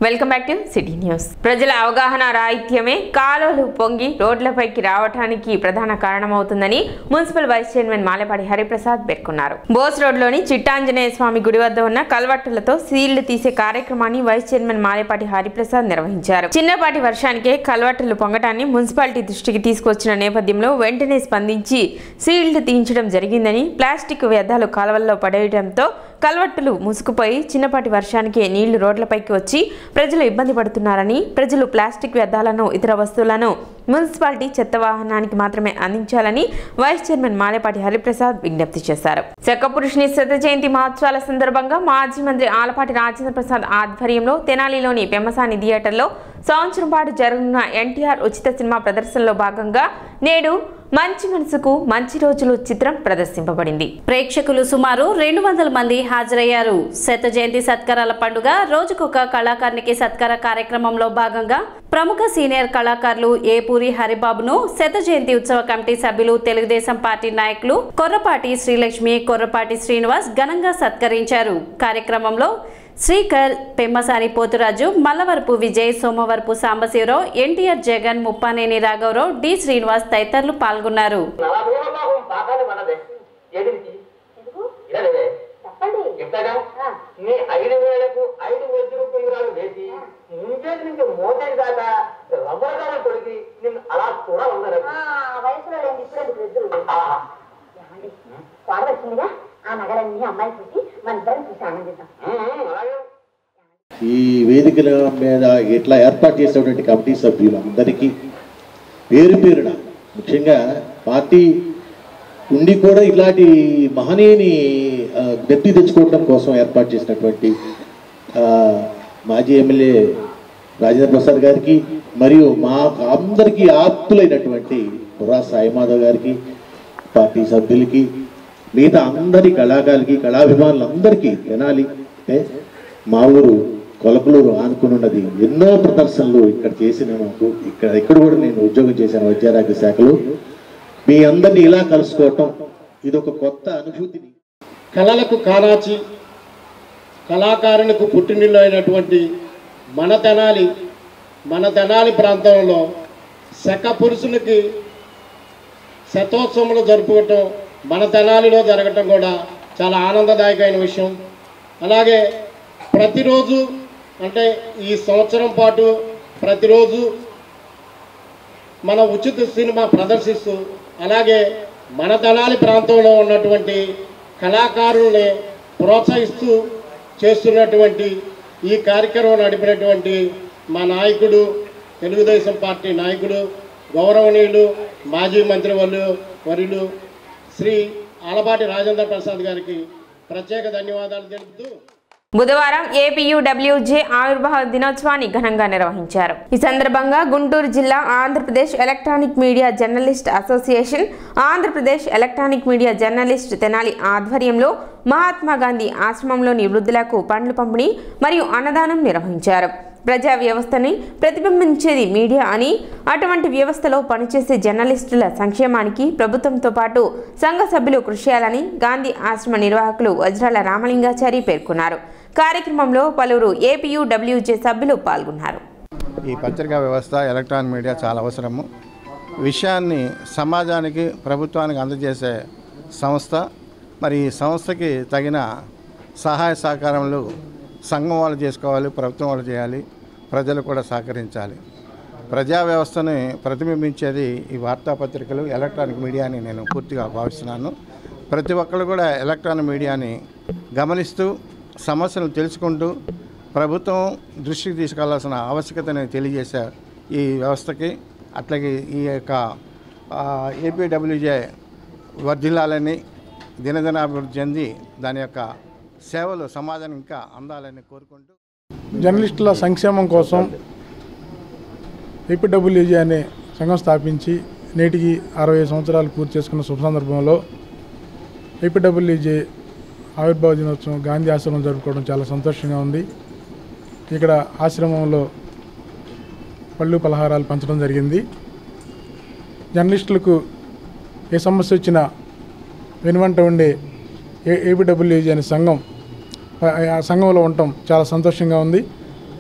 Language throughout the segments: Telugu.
Welcome back to city news ప్రజల అవగాహన రాహిత్యమే కాలువలు పొంగి రోడ్లపైకి రావడానికి ప్రధాన కారణమవుతుందని municipal vice chairman Malepati Hariprasad పేర్కొన్నారు బోస్ రోడ్లోని చిట్టాంజనేయ స్వామి గుడి వద్ద ఉన్న కల్వట్టులతో సీళ్లు తీసే కార్యక్రమాన్ని వైస్ చైర్మన్ మాలేపాటి హరిప్రసాద్ నిర్వహించారు చిన్నపాటి వర్షానికే కల్వట్టులు పొంగటాన్ని మున్సిపాలిటీ దృష్టికి తీసుకొచ్చిన నేపథ్యంలో వెంటనే స్పందించి సీళ్లు తీయించడం జరిగిందని ప్లాస్టిక్ వ్యర్థాలు కాలువల్లో పడేయడంతో కల్వట్టులు మూసుకుపోయి చిన్నపాటి వర్షానికే నీళ్లు రోడ్లపైకి వచ్చి ప్రజలు ఇబ్బంది పడుతున్నారని ప్రజలు ప్లాస్టిక్ వ్యర్థాలను ఇతర వస్తువులను మున్సిపాలిటీ చెత్త వాహనానికి మాత్రమే అందించాలని వైస్ చైర్మన్ మాలేపాటి హరిప్రసాద్ విజ్ఞప్తి చేశారు చెక్కపురుషుని శత జయంతి మహోత్సవాల సందర్భంగా మాజీ మంత్రి ఆలపాటి రాజేంద్ర ప్రసాద్ ఆధ్వర్యంలో తెనాలిలోని పెమ్మసాని థియేటర్లో సంవత్సరం పాటు జరగనున్న ఎన్టీఆర్ ఉచిత సినిమా ప్రదర్శనలో భాగంగా నేడు మంచి మనసుకు మంచి రోజులు చిత్రం ప్రదర్శింపబడింది ప్రేక్షకులు సుమారు రెండు వందల మంది హాజరయ్యారు శత జయంతి సత్కారాల పండుగ రోజుకొక కళాకారునికి సత్కార కార్యక్రమంలో భాగంగా ప్రముఖ సీనియర్ కళాకారులు ఏపూరి హరిబాబును శత జయంతి ఉత్సవ కమిటీ సభ్యులు తెలుగుదేశం పార్టీ నాయకులు కొర్రపాటి శ్రీలక్ష్మి కొర్రపాటి శ్రీనివాస్ ఘనంగా సత్కరించారు కార్యక్రమంలో శ్రీకర్ పెమ్మసాని పోతురాజు మల్లవరపు విజయ్ సోమవరపు సాంబశివరావు ఎన్టీఆర్ జగన్ ముప్పానేని రాఘవరావు డి శ్రీనివాస్ తదితరులు పాల్గొన్నారు నలభై భాగం బాగానే పడదే ఏదికి ఇలాగే చెప్పండి చెప్తాగా ఆ. నీ ఐదు వేలకు ఐదు వజ్రు పింగాలు వేసి ముంచేది నుంచి మోచేది దాకా రబ్బరగాలు తొడిగి నిన్ను అలా కూడా ఉన్నారు ఆ వయసులో లేని ఇప్పుడు ఎందుకు ఎదురు ఆహా. ఏమండి కోడ వచ్చిందిగా ఆ నగరాన్ని అమ్మాయి చూసి మన ఇద్దరం చూసి ఆనందిద్దాం ఉమ్, అలాగే ఈ వేదికల మీద ఇట్లా ఏర్పాటు చేసినటువంటి కమిటీ సభ్యులందరికీ పేరు పేరున ముఖ్యంగా పార్టీ ఉండి కూడా ఇలాంటి మహనీయుని ఆ, గట్టి తెచ్చుకోవడం కోసం ఏర్పాటు చేసినటువంటి ఆ, మాజీ ఎమ్మెల్యే రాజేంద్ర ప్రసాద్ గారికి మరియు మా అందరికీ ఆప్తులైనటువంటి బుర్రా సాయిమాధవ్ గారికి పార్టీ సభ్యులకి మిగతా అందరి కళాకారులకి కళాభిమానులందరికీ తెనాలి ఏ, మా ఊరు కొలకలూరు ఆనుకుని ఉన్నది ఎన్నో ప్రదర్శనలు ఇక్కడ చేసిన మాకు ఇక్కడ ఇక్కడ కూడా నేను ఉద్యోగం చేశాను వైద్యారోగ్య శాఖలో మీ అందరినీ ఇలా కలుసుకోవటం ఇది ఒక కొత్త అనుభూతిని కళలకు కారాచి కళాకారునికి పుట్టినిల్లు అయినటువంటి మన తెనాలి మన తెనాలి ప్రాంతంలో శక పురుషునికి శతోత్సవములు జరుపుకోవటం మన తెనాలిలో జరగటం కూడా చాలా ఆనందదాయకమైన విషయం అలాగే ప్రతిరోజు అంటే ఈ సంవత్సరం పాటు ప్రతిరోజు మన ఉచిత సినిమా ప్రదర్శిస్తూ అలాగే మన తెనాలి ప్రాంతంలో ఉన్నటువంటి కళాకారుల్ని ప్రోత్సహిస్తూ చేస్తున్నటువంటి ఈ కార్యక్రమం నడిపినటువంటి మా నాయకుడు తెలుగుదేశం పార్టీ నాయకుడు గౌరవనీయులు మాజీ మంత్రి వర్యులు వర్యులు శ్రీ ఆలపాటి రాజేంద్ర ప్రసాద్ గారికి ప్రత్యేక ధన్యవాదాలు తెలుపుతూ బుధవారం ఏపీయూడబ్ల్యూజే ఆవిర్భావ దినోత్సవాన్ని ఘనంగా నిర్వహించారు ఈ సందర్భంగా గుంటూరు జిల్లా Andhra Pradesh electronic media journalist association Andhra Pradesh electronic media journalist Tenali ఆధ్వర్యంలో మహాత్మా గాంధీ ఆశ్రమంలోని వృద్ధులకు పండ్లు పంపిణీ మరియు అన్నదానం నిర్వహించారు ప్రజా వ్యవస్థని ప్రతిబింబించేది మీడియా అని అటువంటి వ్యవస్థలో పనిచేసే జర్నలిస్టుల సంక్షేమానికి ప్రభుత్వంతో పాటు సంఘ సభ్యులు కృషి చేయాలని గాంధీ ఆశ్రమ నిర్వాహకులు వజ్రాల రామలింగాచారి పేర్కొన్నారు కార్యక్రమంలో పలువురు ఏపీయూడబ్ల్యూజే సభ్యులు పాల్గొన్నారు ఈ పత్రికా వ్యవస్థ ఎలక్ట్రానిక్ మీడియా చాలా అవసరము విషయాన్ని సమాజానికి ప్రభుత్వానికి అందజేసే సంస్థ మరి ఈ సంస్థకి తగిన సహాయ సహకారములు సంఘం వాళ్ళు చేసుకోవాలి ప్రభుత్వం వాళ్ళు చేయాలి ప్రజలు కూడా సహకరించాలి ప్రజా వ్యవస్థని ప్రతిబింబించేది ఈ వార్తాపత్రికలు ఎలక్ట్రానిక్ మీడియాని నేను పూర్తిగా భావిస్తున్నాను ప్రతి ఒక్కరు కూడా ఎలక్ట్రానిక్ మీడియాని గమనిస్తూ సమస్యలను తెలుసుకుంటూ ప్రభుత్వం దృష్టికి తీసుకెళ్లాల్సిన ఆవశ్యకతని తెలియజేసే ఈ వ్యవస్థకి అట్లాగే ఈ యొక్క ఏపీడబ్ల్యూజే వర్ధిల్లాలని దినదినాభివృద్ధి చెంది దాని యొక్క సేవలు సమాజానికి ఇంకా అందాలని కోరుకుంటూ జర్నలిస్టుల సంక్షేమం కోసం ఏపీడబ్ల్యూజీ అనే సంఘం స్థాపించి నేటికి అరవై సంవత్సరాలు పూర్తి చేసుకున్న శుభ సందర్భంలో ఏపీడబ్ల్యూజీ ఆవిర్భావ దినోత్సవం గాంధీ ఆశ్రమం జరుపుకోవడం చాలా సంతోషంగా ఉంది ఇక్కడ ఆశ్రమంలో పళ్ళు పలహారాలు పంచడం జరిగింది జర్నలిస్టులకు ఏ సమస్య వచ్చినా వెనువంట ఉండే ఏ ఏపీడబ్ల్యూజీ అనే సంఘం ఆ- ఆ సంఘంలో ఉండటం చాలా సంతోషంగా ఉంది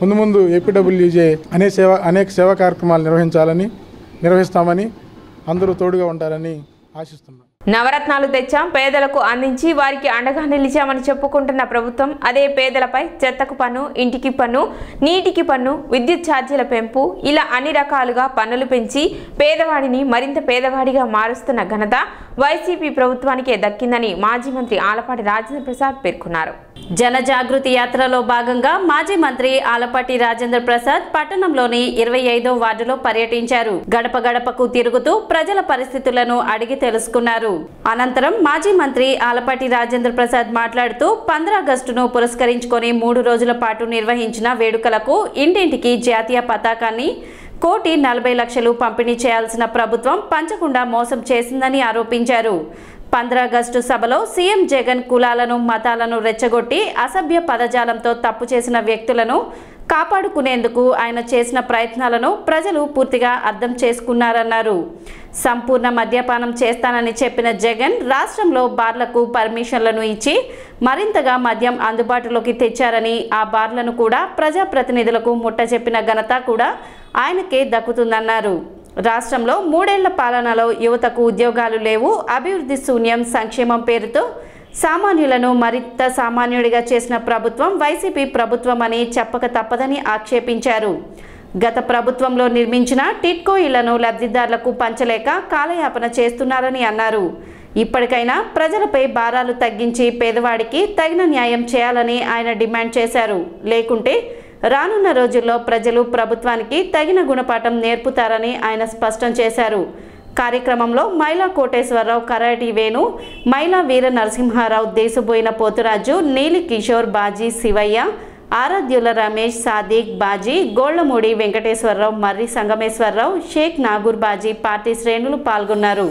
ముందు ముందు ఏపీడబ్ల్యూజే అనేక సేవ అనేక సేవా కార్యక్రమాలు నిర్వహించాలని నిర్వహిస్తామని అందరూ తోడుగా ఉంటారని ఆశిస్తున్నాం నవరత్నాలు తెచ్చాం పేదలకు అందించి వారికి అండగా నిలిచామని చెప్పుకుంటున్న ప్రభుత్వం అదే పేదలపై చెత్తకు పన్ను ఇంటికి పన్ను నీటికి పన్ను విద్యుత్ ఛార్జీల పెంపు ఇలా అన్ని రకాలుగా పన్నులు పెంచి పేదవాడిని మరింత పేదవాడిగా మారుస్తున్న ఘనత వైసీపీ ప్రభుత్వానికే దక్కిందని మాజీ మంత్రి ఆలపాటి రాజేంద్ర ప్రసాద్ పేర్కొన్నారు జన జాగృతి యాత్రలో భాగంగా మాజీ మంత్రి ఆలపాటి రాజేంద్ర ప్రసాద్ పట్టణంలోని ఇరవై ఐదో వార్డులో పర్యటించారు గడప గడపకు తిరుగుతూ ప్రజల పరిస్థితులను అడిగి తెలుసుకున్నారు అనంతరం మాజీ మంత్రి ఆలపాటి రాజేంద్ర ప్రసాద్ మాట్లాడుతూ పంద్రాగస్టును పురస్కరించుకొని మూడు రోజుల పాటు నిర్వహించిన వేడుకలకు ఇంటింటికి జాతీయ పతాకాన్ని కోటి నలభై లక్షలు పంపిణీ చేయాల్సిన ప్రభుత్వం పంచకుండా మోసం చేసిందని ఆరోపించారు పంద్రాగస్టు సభలో సీఎం జగన్ కులాలను మతాలను రెచ్చగొట్టి అసభ్య పదజాలంతో తప్పు చేసిన వ్యక్తులను కాపాడుకునేందుకు ఆయన చేసిన ప్రయత్నాలను ప్రజలు పూర్తిగా అర్థం చేసుకున్నారన్నారు సంపూర్ణ మద్యపానం చేస్తానని చెప్పిన జగన్ రాష్ట్రంలో బార్లకు పర్మిషన్లను ఇచ్చి మరింతగా మద్యం అందుబాటులోకి తెచ్చారని ఆ బార్లను కూడా ప్రజాప్రతినిధులకు ముట్టచెప్పిన ఘనత కూడా ఆయనకే దక్కుతుందన్నారు రాష్ట్రంలో మూడేళ్ల పాలనలో యువతకు ఉద్యోగాలు లేవు అభివృద్ధి శూన్యం సంక్షేమం పేరుతో సామాన్యులను మరింత సామాన్యుడిగా చేసిన ప్రభుత్వం వైసీపీ ప్రభుత్వం అని చెప్పక తప్పదని ఆక్షేపించారు గత ప్రభుత్వంలో నిర్మించిన టిట్కో ఇళ్లను లబ్ధిదారులకు పంచలేక కాలయాపన చేస్తున్నారని అన్నారు ఇప్పటికైనా ప్రజలపై భారాలు తగ్గించి పేదవాడికి తగిన న్యాయం చేయాలని ఆయన డిమాండ్ చేశారు లేకుంటే రానున్న రోజుల్లో ప్రజలు ప్రభుత్వానికి తగిన గుణపాఠం నేర్పుతారని ఆయన స్పష్టం చేశారు కార్యక్రమంలో మైలా కోటేశ్వరరావు కరాటి వేణు మైలా వీర నరసింహారావు దేశబోయిన పోతురాజు నీలి కిషోర్ బాజీ శివయ్య ఆరాధ్యుల రమేష్ సాదిక్ బాజీ గోళ్లమూడి వెంకటేశ్వరరావు మర్రి సంగమేశ్వరరావు షేక్ నాగూర్ బాజీ పార్టీ శ్రేణులు పాల్గొన్నారు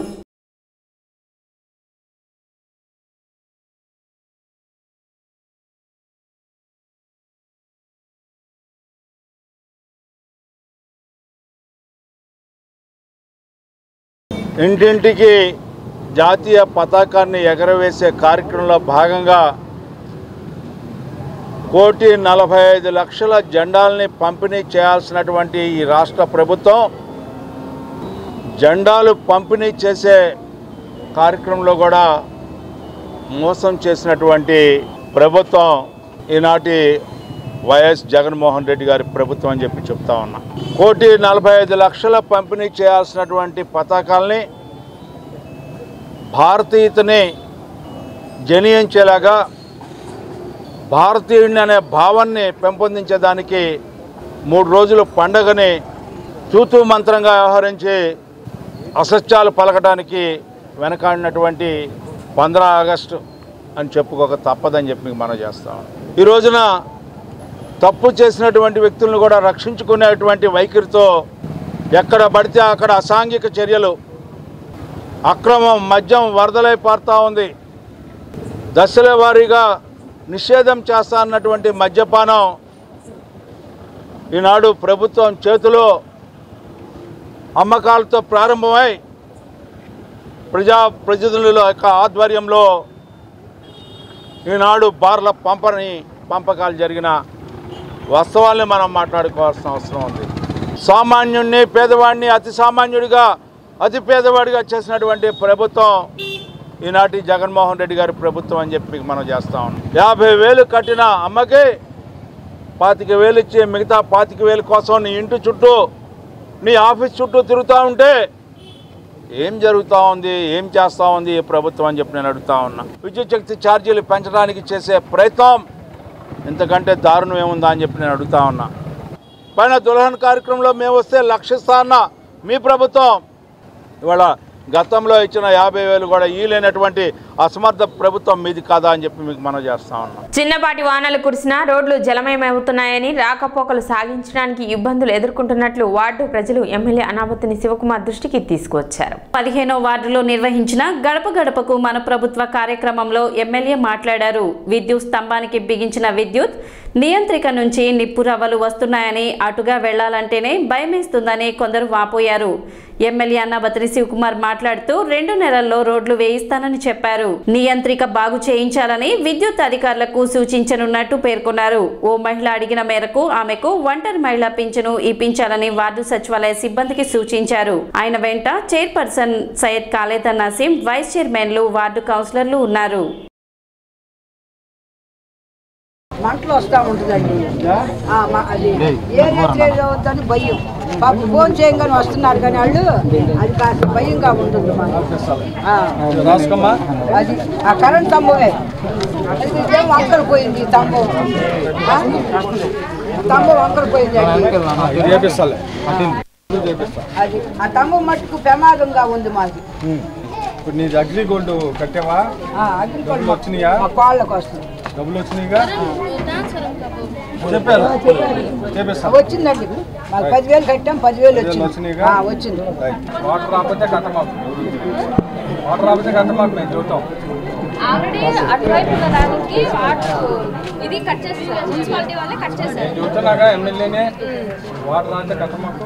ఇంటింటికి జాతీయ పతాకాన్ని ఎగరవేసే కార్యక్రమంలో భాగంగా కోటి నలభై ఐదు లక్షల జెండాల్ని పంపిణీ చేయాల్సినటువంటి ఈ రాష్ట్ర ప్రభుత్వం జెండాలు పంపిణీ చేసే కార్యక్రమంలో కూడా మోసం చేసినటువంటి ప్రభుత్వం ఈనాటి వైఎస్ జగన్మోహన్ రెడ్డి గారి ప్రభుత్వం అని చెప్పి చెప్తా ఉన్నా కోటి నలభై ఐదు లక్షల పంపిణీ చేయాల్సినటువంటి పతాకాల్ని భారతీయతని జనియించేలాగా భారతీయుడిని అనే భావాన్ని పెంపొందించేదానికి మూడు రోజులు పండగని తూతూ మంత్రంగా వ్యవహరించి అసత్యాలు పలకడానికి వెనకాడినటువంటి పంద్రా ఆగస్టు అని చెప్పుకోక తప్పదని చెప్పి మీకు మనం చేస్తాం ఈ రోజున తప్పు చేసినటువంటి వ్యక్తులను కూడా రక్షించుకునేటువంటి వైఖరితో ఎక్కడ పడితే అక్కడ అసాంఘిక చర్యలు అక్రమం మద్యం వరదలై పారుతూ ఉంది దశల వారీగా నిషేధం చేస్తా అన్నటువంటి మద్యపానం ఈనాడు ప్రభుత్వం చేతిలో అమ్మకాలతో ప్రారంభమై ప్రజా ప్రతినిధుల యొక్క ఆధ్వర్యంలో ఈనాడు బార్ల పంపని పంపకాలు జరిగిన వాస్తవాల్ని మనం మాట్లాడుకోవాల్సిన అవసరం ఉంది సామాన్యుడిని పేదవాడిని అతి సామాన్యుడిగా అతి పేదవాడిగా చేసినటువంటి ప్రభుత్వం ఈనాటి జగన్మోహన్ రెడ్డి గారి ప్రభుత్వం అని చెప్పి మీకు మనం చేస్తా ఉన్నాం యాభై వేలు కట్టిన అమ్మకి పాతిక వేలు ఇచ్చి మిగతా పాతిక వేలు కోసం నీ ఇంటి చుట్టూ నీ ఆఫీస్ చుట్టూ తిరుగుతూ ఉంటే ఏం జరుగుతూ ఉంది ఏం చేస్తూ ఉంది ఈ ప్రభుత్వం అని చెప్పి నేను అడుగుతా ఉన్నా విద్యుత్ శక్తి ఛార్జీలు పెంచడానికి చేసే ప్రయత్నం ఇంతకంటే దారుణం ఏముందా అని చెప్పి నేను అడుగుతా ఉన్నా పైన దుల్హన్ కార్యక్రమంలో మేము వస్తే లక్షిస్తా అన్న మీ ప్రభుత్వం ఇవాళ గతంలో ఇచ్చిన యాభై వేలు కూడా ఈ లేనటువంటి అసమర్థ ప్రభుత్వం మీది కాదా అని చెప్పి మీకు మనం చేస్తా ఉన్నాం చిన్నపాటి వానలు కురిసినా రోడ్లు జలమయమవుతున్నాయని రాకపోకలు సాగించడానికి ఇబ్బందులు ఎదుర్కొంటున్నట్లు వార్డు ప్రజలు ఎమ్మెల్యే అనామతిని శివకుమార్ దృష్టికి తీసుకువచ్చారు పదిహేనో వార్డులో నిర్వహించిన గడప గడపకు మన ప్రభుత్వ కార్యక్రమంలో ఎమ్మెల్యే మాట్లాడారు విద్యుత్ స్తంభానికి బిగించిన విద్యుత్ నియంత్రిక నుంచి నిప్పు రవ్వలు వస్తున్నాయని అటుగా వెళ్లాలంటేనే భయమేస్తుందని కొందరు వాపోయారు ఎమ్మెల్యే అన్న బత్రి శివకుమార్ మాట్లాడుతూ రెండు నెలల్లో రోడ్లు వేయిస్తానని చెప్పారు తెలిపారు నియంత్రిక బాగు చేయించాలని విద్యుత్ అధికారులకు సూచించనున్నట్టు పేర్కొన్నారు ఓ మహిళ అడిగిన మేరకు ఆమెకు ఒంటరి మహిళ పింఛను ఇప్పించాలని వార్డు సచివాలయ సిబ్బందికి సూచించారు ఆయన వెంట చైర్పర్సన్ సయ్యద్ ఖాలేదా నసీం వైస్ చైర్మన్లు వార్డు కౌన్సిలర్లు ఉన్నారు మంటలు వస్తూ ఉంటుందండి ఆ, మ- అది ఏ రేట్ అవుతుందని భయం పాపం ఫోన్ చేయగానే వస్తున్నారు కానీ వాళ్ళు అది కాస్త భయంగా ఉంటుంది మాకు ఆ, అది ఆ కరెంట్ తంబమే అది ఇదేం వంకలు పోయింది ఈ తంబం ఆ? తంబం వంకలు పోయింది అది ఆ తంబం మట్టుకు ప్రమాదంగా ఉంది మాది ఇప్పుడు నీ అగ్రి గోల్డ్ కట్టావా ఆ, అగ్రికల్చర్ డబ్బులు వచ్చినాయా మా కోళ్ళకి వస్తుంది డబ్బులు వచ్చినాయిగా చెప్పారు చేపిస్తాను వచ్చిందండి మాకు పదివేలు కట్టాం పదివేలు వచ్చింది వచ్చినాయిగా? ఆ, వచ్చింది వాటర్ రాకపోతే కట్టమాకు వాటర్ రాకపోతే కట్టమాకు మేము చూద్దాం ఆల్రెడీ అటువైపు ఉన్న దానికి వాటర్ ఇది కట్ చేస్తారు మున్సిపాలిటీ వాళ్ళే కట్ చేశారు చూస్తున్నాగా ఎమ్మెల్యేనే వాటర్ రాకపోతే కట్టమాకు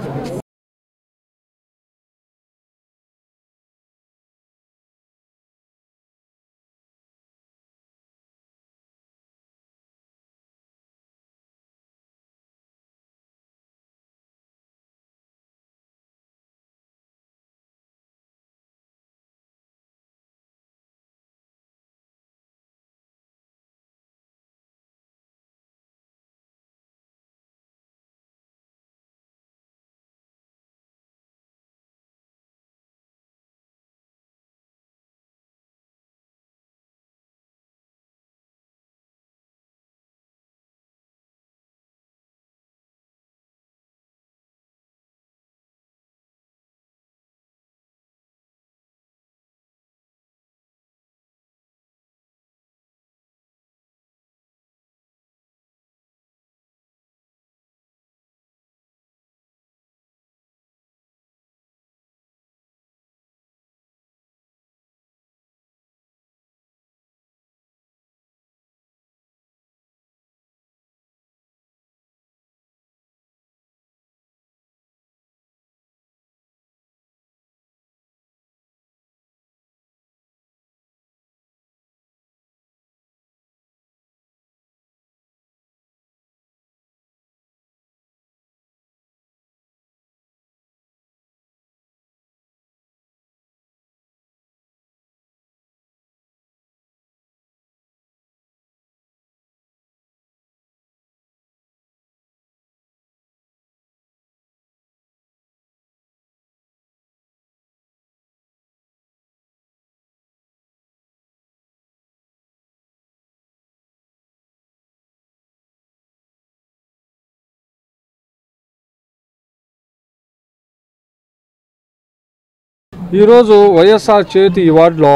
ఈరోజు వైఎస్ఆర్ చేతి ఈ వార్డులో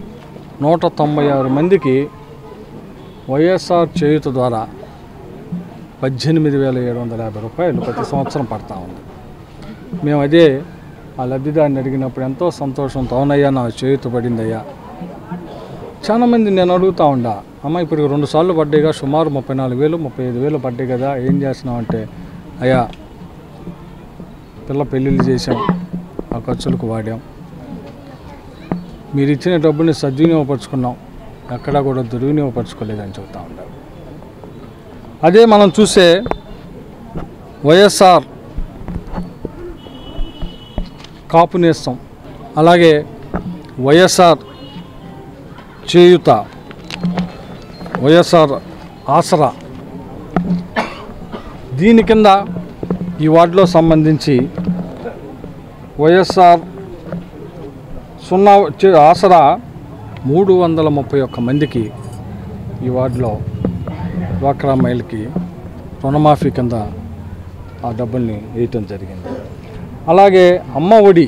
నూట తొంభై ఆరు మందికి వైఎస్ఆర్ చేయుత ద్వారా పద్దెనిమిది వేల ఏడు వందల యాభై రూపాయలు ప్రతి సంవత్సరం పడతా ఉంది మేము అదే ఆ లబ్ధిదారిని అడిగినప్పుడు ఎంతో సంతోషంతో అవునయ్యా నా చేయుత పడిందయ్యా చాలామంది నేను అడుగుతా ఉండా అమ్మ ఇప్పుడు రెండు సార్లు పడ్డాయిగా సుమారు ముప్పై నాలుగు వేలు ముప్పై ఐదు వేలు పడ్డాయి కదా ఏం చేస్తున్నావంటే అయ్యా పిల్ల పెళ్ళిళ్ళు చేసాం ఆ ఖర్చులకు వాడాం మీరు ఇచ్చిన డబ్బుని సద్వినియోగపరుచుకున్నాం ఎక్కడా కూడా దుర్వినియోగపరచుకోలేదని చెబుతా ఉంటారు అదే మనం చూసే వైఎస్ఆర్ కాపు నేస్తం అలాగే వైఎస్ఆర్ చేయుత వైఎస్ఆర్ ఆసరా దీని కింద ఈ వార్డులో సంబంధించి వైఎస్ఆర్ సున్నా చే- ఆసరా మూడు వందల ముప్పై ఒక్క మందికి ఈ వార్డులో డ్వాక్రా మైల్కి రుణమాఫీ కింద ఆ డబ్బుల్ని వేయటం జరిగింది అలాగే అమ్మ ఒడి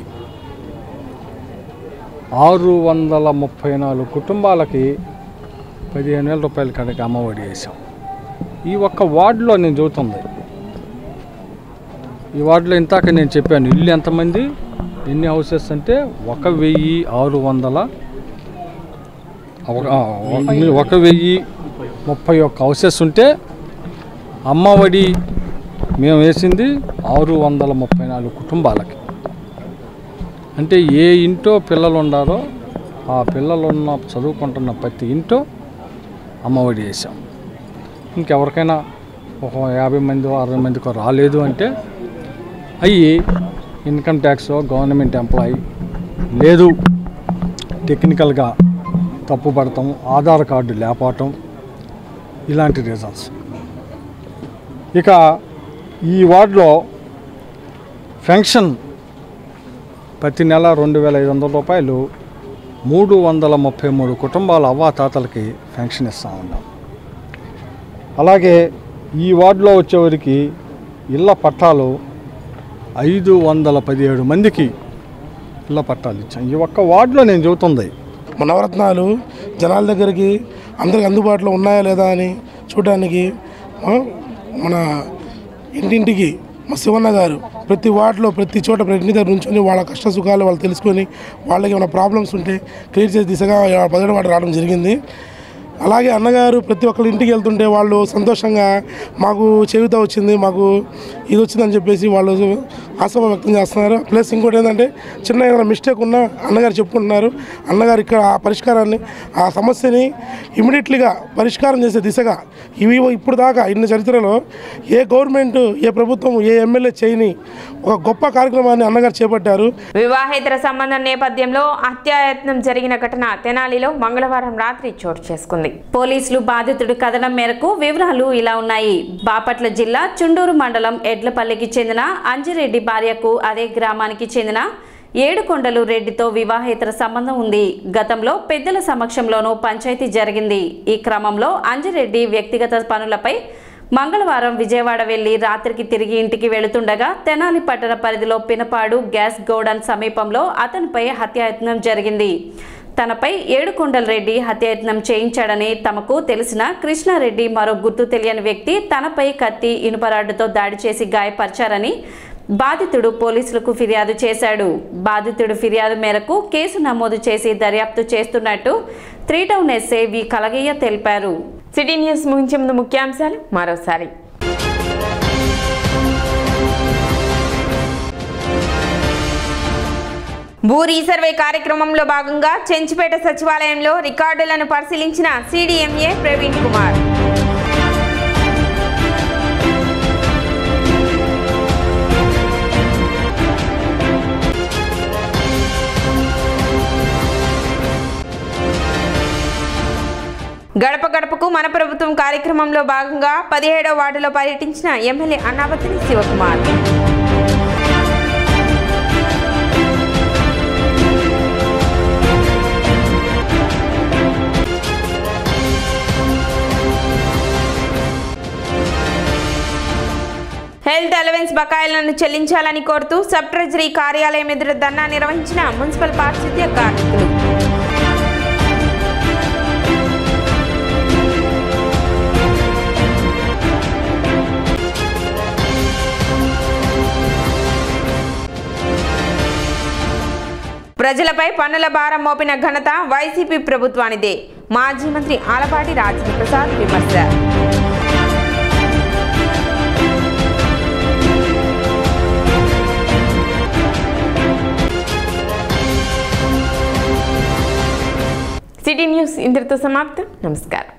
ఆరు వందల ముప్పై నాలుగు కుటుంబాలకి పదిహేను వేల రూపాయల కాడికి అమ్మ ఒడి వేసాం ఈ ఒక్క వార్డులో నేను చెబుతుంది ఈ వార్డులో ఇంతాక నేను చెప్పాను ఇల్లు ఎంతమంది ఎన్ని హౌసెస్ అంటే ఒక వెయ్యి ఆరు వందల ఒక- ఆ, ఒక వెయ్యి ముప్పై ఒక్క హౌసెస్ ఉంటే అమ్మఒడి మేము వేసింది ఆరు వందల ముప్పై నాలుగు కుటుంబాలకి అంటే ఏ ఇంటో పిల్లలు ఉండారో ఆ పిల్లలున్న చదువుకుంటున్న ప్రతి ఇంటో అమ్మఒడి వేసాం ఇంకెవరికైనా ఒక యాభై మంది అరవై మందికో రాలేదు అంటే అవి ఇన్కమ్ ట్యాక్స్ గవర్నమెంట్ ఎంప్లాయీ లేదు టెక్నికల్గా తప్పు పడటం ఆధార్ కార్డు లేపటం ఇలాంటి రీజన్స్ ఇక ఈ వార్డులో ఫెన్షన్ ప్రతి నెల రెండు వేల ఐదు వందల రూపాయలు మూడు వందల ముప్పై మూడు కుటుంబాల అవ్వాతాతలకి ఫెన్షన్ ఇస్తూ ఉన్నాం అలాగే ఈ వార్డులో వచ్చేవారికి ఇళ్ళ పట్టాలు ఐదు వందల పదిహేడు మందికి ఇళ్ళ పట్టాలు ఇచ్చాం ఈ ఒక్క వార్డులో నేను చెబుతుంది మన నవరత్నాలు జనాల దగ్గరికి అందరికి అందుబాటులో ఉన్నాయా లేదా అని చూడడానికి ఆ, మన ఇంటింటికి మా శివన్న గారు ప్రతి వార్డులో ప్రతి చోట ప్రతి ఇంటి దగ్గర నుంచొని వాళ్ళ కష్ట సుఖాలు వాళ్ళు తెలుసుకొని వాళ్ళకి ఏమైనా ప్రాబ్లమ్స్ ఉంటే క్లియర్ చేసే దిశగా పదిహేడు వాడు రావడం జరిగింది అలాగే అన్నగారు ప్రతి ఒక్కరి ఇంటికి వెళ్తుంటే వాళ్ళు సంతోషంగా మాకు చెవిత వచ్చింది మాకు ఇది వచ్చిందని చెప్పేసి వాళ్ళు ఆశ వ్యక్తం చేస్తున్నారు ప్లస్ ఇంకోటి ఏంటంటే చిన్న ఏదైనా మిస్టేక్ ఉన్నా అన్నగారు చెప్పుకుంటున్నారు అన్నగారు ఇక్కడ ఆ పరిష్కారాన్ని ఆ సమస్యని ఇమీడియట్లీగా పరిష్కారం చేసే దిశగా ఇవి ఇప్పుడు దాకా ఇన్ని చరిత్రలో ఏ గవర్నమెంట్ ఏ ప్రభుత్వం ఏ ఎమ్మెల్యే చేయని ఒక గొప్ప కార్యక్రమాన్ని అన్నగారు చేపట్టారు వివాహేతర సంబంధం నేపథ్యంలో హత్యాయత్నం జరిగిన ఘటన తెనాలిలో మంగళవారం రాత్రి చోటు చేసుకుంది పోలీసులు బాధితుడి కథనం మేరకు వివరాలు ఇలా ఉన్నాయి బాపట్ల జిల్లా చుండూరు మండలం ఎడ్లపల్లికి చెందిన అంజిరెడ్డి భార్యకు అదే గ్రామానికి చెందిన ఏడుకొండలు రెడ్డితో వివాహేతర సంబంధం ఉంది గతంలో పెద్దల సమక్షంలోనూ పంచాయతీ జరిగింది ఈ క్రమంలో అంజిరెడ్డి వ్యక్తిగత పనులపై మంగళవారం విజయవాడ వెళ్లి రాత్రికి తిరిగి ఇంటికి వెళుతుండగా తెనాలి పట్టణ పరిధిలో పినపాడు గ్యాస్ గోడన్ సమీపంలో అతనిపై హత్యాయత్నం జరిగింది తనపై ఏడుకొండల రెడ్డి హత్యాయత్నం చేయించాడని తమకు తెలిసిన కృష్ణారెడ్డి మరో గుర్తు తెలియని వ్యక్తి తనపై కత్తి ఇనుపరాడ్డుతో దాడి చేసి గాయపరిచారని బాధితుడు పోలీసులకు ఫిర్యాదు చేశాడు బాధితుడు ఫిర్యాదు మేరకు కేసు నమోదు చేసి దర్యాప్తు చేస్తున్నట్టు three town SA V Kalagayya తెలిపారు సిటీ న్యూస్ ముగించే ముందు ముఖ్యాంశాలు మరోసారి భూ రీసర్వే కార్యక్రమంలో భాగంగా చెంచుపేట సచివాలయంలో రికార్డులను పరిశీలించిన సిడిఎంఏ ప్రవీణ్ కుమార్ గడప గడపకు మన ప్రభుత్వం కార్యక్రమంలో భాగంగా పదిహేడవ వార్డులో పర్యటించిన MLA Annabathuni Sivakumar health allowance బకాయిలను చెల్లించాలని కోరుతూ సబ్ ట్రెజరీ కార్యాలయం ఎదురు ధర్నా నిర్వహించిన మున్సిపల్ పారిశుద్ధ్య కార్మికులు ప్రజలపై పన్నుల భారం మోపిన ఘనత వైసీపీ ప్రభుత్వానిదే మాజీ మంత్రి ఆలపాటి రాజేంద్ర ప్రసాద్ విమర్శ సిటీ న్యూస్ ఇంతటితో సమాప్తం నమస్కారం